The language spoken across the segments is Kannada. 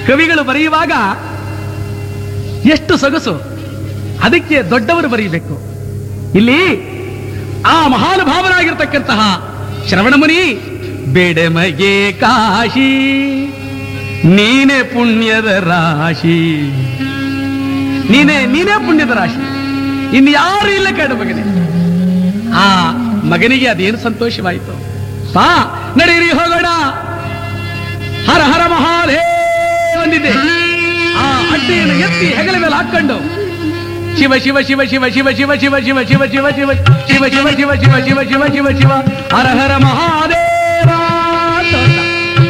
ಕವಿಗಳು ಬರೆಯುವಾಗ ಎಷ್ಟು ಸೊಗಸು ಅದಕ್ಕೆ ದೊಡ್ಡವರು ಬರೀಬೇಕು ಇಲ್ಲಿ ಆ ಮಹಾನುಭಾವನಾಗಿರ್ತಕ್ಕಂತಹ ಶ್ರವಣಮುನಿ ಬೇಡಮಗೆ ಕಾಶಿ ನೀನೇ ಪುಣ್ಯದ ರಾಶಿ ನೀನೇ ನೀನೇ ಪುಣ್ಯದ ರಾಶಿ ಇನ್ನು ಯಾರು ಇಲ್ಲ ಕೇಳ ಮಗನೇ ಆ ಮಗನಿಗೆ ಅದೇನು ಸಂತೋಷವಾಯಿತು ಬಾ ನಡೀರಿ ಹೋಗೋಣ ಹರ ಹರ ಮಹಾದೇವ ಬಂದಿದೆ ಆ ಅಡ್ಡಿಯನ್ನು ಎತ್ತಿ ಹೆಗಲ ಮೇಲೆ ಹಾಕೊಂಡು ಶಿವ ಶಿವ ಶಿವ ಶಿವ ಶಿವ ಶಿವ ಶಿವ ಶಿವ ಶಿವ ಶಿವ ಶಿವ ಶಿವ ಶಿವ ಶಿವ ಶಿವ ಶಿವ ಶಿವ ಶಿವ ಶಿವ ಹರ ಹರ ಮಹಾದೇವ ಅಂತ ಹೊರಟ.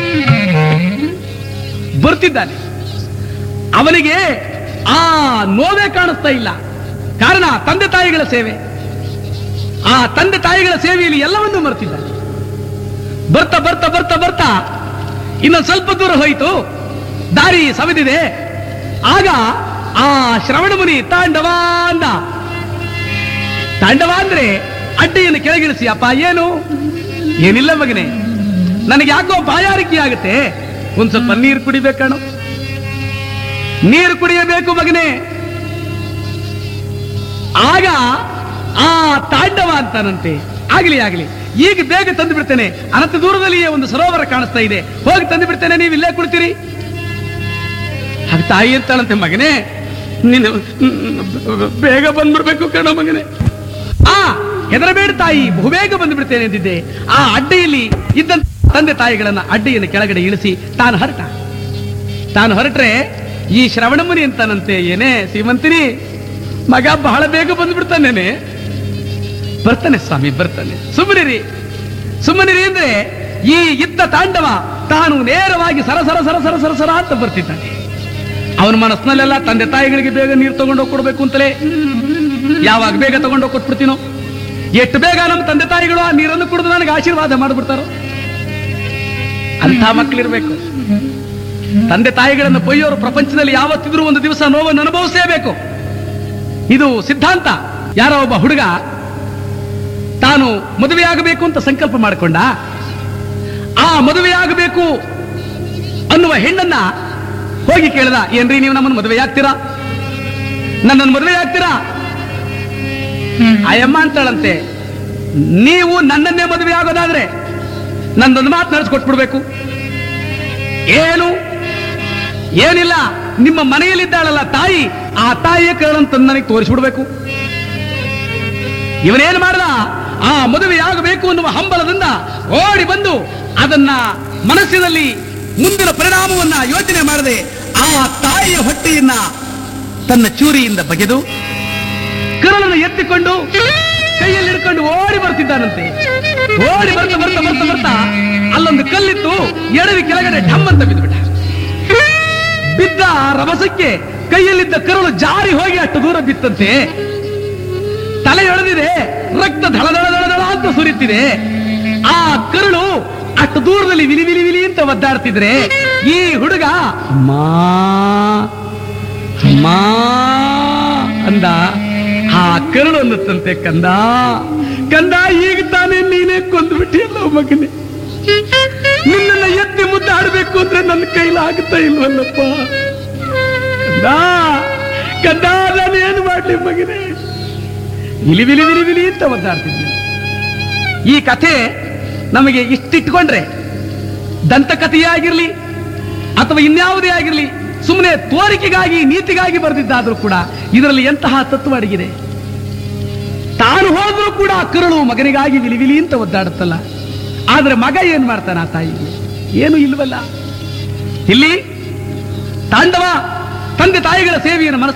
ಬರ್ತಿದ್ದಾನೆ ಅವನಿಗೆ ಆ ನೋವೇ ಕಾಣಿಸ್ತಾ ಇಲ್ಲ ಕಾರಣ ತಂದೆ ತಾಯಿಗಳ ಸೇವೆ ಆ ತಂದೆ ತಾಯಿಗಳ ಸೇವೆಯಲ್ಲಿ ಎಲ್ಲವನ್ನೂ ಮರ್ತಿದ್ದಾನೆ ಬರ್ತಾ ಬರ್ತಾ ಬರ್ತಾ ಬರ್ತಾ ಇನ್ನೊಂದು ಸ್ವಲ್ಪ ದೂರ ಹೋಯಿತು ದಾರಿ ಸವಿದಿದೆ ಆಗ ಆ ಶ್ರವಣ ಮುನಿ ತಾಂಡವ ಅಂದ ತಾಂಡವ ಅಂದ್ರೆ ಅಡ್ಡಿಯನ್ನು ಕೆಳಗಿಳಿಸಿ ಅಪ್ಪ ಏನು ಏನಿಲ್ಲ ಮಗನೇ ನನಗೆ ಯಾಕೋ ಬಾಯಾರಿಕೆ ಆಗುತ್ತೆ ಒಂದ್ ಸ್ವಲ್ಪ ನೀರು ಕುಡಿಬೇಕಣು ನೀರು ಕುಡಿಯಬೇಕು ಮಗನೇ ಆಗ ಆ ತಾಂಡವ ಅಂತಾನಂತೆ ಆಗ್ಲಿ ಆಗ್ಲಿ ಈಗ ಬೇಗ ತಂದು ಬಿಡ್ತೇನೆ ಅನಂತ ದೂರದಲ್ಲಿಯೇ ಒಂದು ಸರೋವರ ಕಾಣಿಸ್ತಾ ಇದೆ ಹೋಗಿ ತಂದು ಬಿಡ್ತೇನೆ ನೀವು ಇಲ್ಲೇ ಕುಡ್ತೀರಿ ಹಾಗೆ ತಾಯಿ ಅಂತಾಳಂತೆ ಮಗನೇ ನೀನು ಬೇಗ ಬಂದ್ಬಿಡ್ಬೇಕು ಕಣ ಮಗನೇ ಆ ಹೆದರಬೇಡ ತಾಯಿ ಬಹುಬೇಗ ಬಂದು ಬಿಡ್ತೇನೆ ಎಂದಿದ್ದೆ ಆ ಅಡ್ಡೆಯಲ್ಲಿ ಇದ್ದಂತ ತಂದೆ ತಾಯಿಗಳನ್ನ ಅಡ್ಡೆಯನ್ನು ಕೆಳಗಡೆ ಇಳಿಸಿ ತಾನು ಹೊರಟ ತಾನು ಹೊರಟ್ರೆ ಈ ಶ್ರವಣಮುನಿ ಅಂತಾನಂತೆ ಏನೇ ಸೀಮಂತಿನಿ ಮಗ ಬಹಳ ಬೇಗ ಬಂದ್ಬಿಡ್ತಾನೇನೆ ಬರ್ತಾನೆ ಸ್ವಾಮಿ ಬರ್ತಾನೆ ಸುಮ್ಮನಿರಿ ಸುಮ್ಮನಿರಿ ಅಂದ್ರೆ ಈ ಇದ್ದ ತಾಂಡವ ತಾನು ನೇರವಾಗಿ ಸರ ಸರ ಸರ ಸರ ಸರ ಸರ ಅಂತ ಬರ್ತಿದ್ದಾನೆ ಅವನ ಮನಸ್ಸಿನಲ್ಲೆಲ್ಲ ತಂದೆ ತಾಯಿಗಳಿಗೆ ಬೇಗ ನೀರು ತಗೊಂಡೋಗಿ ಕೊಡ್ಬೇಕು ಅಂತಲೇ ಯಾವಾಗ ಬೇಗ ತಗೊಂಡೋಗಿ ಕೊಟ್ಬಿಡ್ತೀನೋ ಎಷ್ಟು ಬೇಗ ನಮ್ಮ ತಂದೆ ತಾಯಿಗಳು ಆ ನೀರನ್ನು ಕುಡಿದು ನನಗೆ ಆಶೀರ್ವಾದ ಮಾಡ್ಬಿಡ್ತಾರೋ ಅಂಥ ಮಕ್ಕಳಿರ್ಬೇಕು ತಂದೆ ತಾಯಿಗಳನ್ನು ಕೊಯ್ಯೋರು ಪ್ರಪಂಚದಲ್ಲಿ ಯಾವತ್ತಿದ್ರೂ ಒಂದು ದಿವಸ ನೋವನ್ನು ಅನುಭವಿಸಲೇಬೇಕು ಇದು ಸಿದ್ಧಾಂತ ಯಾರೋ ಒಬ್ಬ ಹುಡುಗ ತಾನು ಮದುವೆಯಾಗಬೇಕು ಅಂತ ಸಂಕಲ್ಪ ಮಾಡಿಕೊಂಡ ಆ ಮದುವೆಯಾಗಬೇಕು ಅನ್ನುವ ಹೆಣ್ಣನ್ನ ಹೋಗಿ ಕೇಳಿದ ಏನ್ರಿ ನೀವು ನಮ್ಮನ್ನು ಮದುವೆಯಾಗ್ತೀರಾ ನನ್ನನ್ನು ಮದುವೆಯಾಗ್ತೀರಾ ಅಯ್ಯಮ್ಮ ಅಂತಾಳಂತೆ ನೀವು ನನ್ನನ್ನೇ ಮದುವೆ ಆಗೋದಾದ್ರೆ ನಂದೊಂದು ಮಾತು ನಡೆಸ್ಕೊಟ್ಬಿಡ್ಬೇಕು ಏನು ಏನಿಲ್ಲ ನಿಮ್ಮ ಮನೆಯಲ್ಲಿದ್ದಾಳಲ್ಲ ತಾಯಿ ಆ ತಾಯಿಯ ಕರಳಂತ ನನಗೆ ತೋರಿಸ್ಬಿಡ್ಬೇಕು ಇವನೇನು ಮಾಡ್ದ ಆ ಮದುವೆಯಾಗಬೇಕು ಅನ್ನುವ ಹಂಬಲದಿಂದ ಓಡಿ ಬಂದು ಅದನ್ನ ಮನಸ್ಸಿನಲ್ಲಿ ಮುಂದಿನ ಪರಿಣಾಮವನ್ನ ಯೋಚನೆ ಮಾಡದೆ ಆ ತಾಯಿಯ ಹೊಟ್ಟೆಯನ್ನ ತನ್ನ ಚೂರಿಯಿಂದ ಬಗೆದು ಕರಳನ್ನು ಎತ್ತಿಕೊಂಡು ಕೈಯಲ್ಲಿ ಹಿಡ್ಕೊಂಡು ಓಡಿ ಬರ್ತಿದ್ದಾನಂತೆ ಓಡಿ ಬರ್ತಾ ಬರ್ತಾ ಬರ್ತಾ ಬರ್ತಾ ಅಲ್ಲೊಂದು ಕಲ್ಲಿತ್ತು ಎಡವಿ ಕೆಳಗಡೆ ಢಮ್ ಅಂತ ಬಿದ್ದುಬಿಟ್ಟ ಬಿದ್ದ ಆ ರಭಸಕ್ಕೆ ಕೈಯಲ್ಲಿದ್ದ ಕರುಳು ಜಾರಿ ಹೋಗಿ ಅಷ್ಟು ದೂರ ಬಿತ್ತಂತೆ ತಲೆ ಎಳೆದಿದೆ ರಕ್ತ ಧಳ ಧಳ ಧಳ ಧಳ ಅಂತ ಸುರಿತಿದೆ ಆ ಕರುಳು ಅಷ್ಟು ದೂರದಲ್ಲಿ ವಿಲಿ ವಿಲಿ ವಿಲಿ ಅಂತ ಒದ್ದಾಡ್ತಿದ್ರೆ ಈ ಹುಡುಗ ಮಾ ಮಾ ಅಂದ ಆ ಕರುಳು ಅನ್ನತ್ತಂತೆ ಕಂದ ಕಂದ ಈಗ ತಾನೇ ನೀನೇ ಕೊಂದ್ಬಿಟ್ಟಿಯಲ್ಲ ಮಗನೇ ನಿನ್ನನ್ನ ಎತ್ತಿ ಮುದ್ದಾಡಬೇಕು ಅಂದ್ರೆ ನನ್ನ ಕೈಲಾಗುತ್ತಾ ಇಲ್ವಲ್ಲಪ್ಪ ಕಂದ ಕಂದ ನಾನು ಏನು ಮಾಡ್ಲಿ ಮಗನೇ ವಿಲಿ ವಿಲಿ ವಿಲಿ ವಿಲಿ ಅಂತ ಒದ್ದಾಡ್ತಿದ್ದೆ ಈ ಕಥೆ ನಮಗೆ ಇಷ್ಟಿಟ್ಕೊಂಡ್ರೆ ದಂತಕಥೆಯೇ ಆಗಿರ್ಲಿ ಅಥವಾ ಇನ್ಯಾವುದೇ ಆಗಿರ್ಲಿ ಸುಮ್ಮನೆ ತೋರಿಕೆಗಾಗಿ ನೀತಿಗಾಗಿ ಬರೆದಿದ್ದಾದ್ರೂ ಕೂಡ ಇದರಲ್ಲಿ ಎಂತಹ ತತ್ವ ಅಡಗಿದೆ ತಾನು ಹೋದ್ರೂ ಕೂಡ ಕರುಳು ಮಗನಿಗಾಗಿ ವಿಲಿ ವಿಲಿ ಅಂತ ಒದ್ದಾಡುತ್ತಲ್ಲ ಆದ್ರೆ ಮಗ ಏನ್ ಮಾಡ್ತಾನ ಆ ತಾಯಿಗೆ ಏನು ಇಲ್ವಲ್ಲ ಇಲ್ಲಿ ತಾಂಡವ ತಂದೆ ತಾಯಿಗಳ ಸೇವೆಯನ್ನು ಮನಸ್ಸು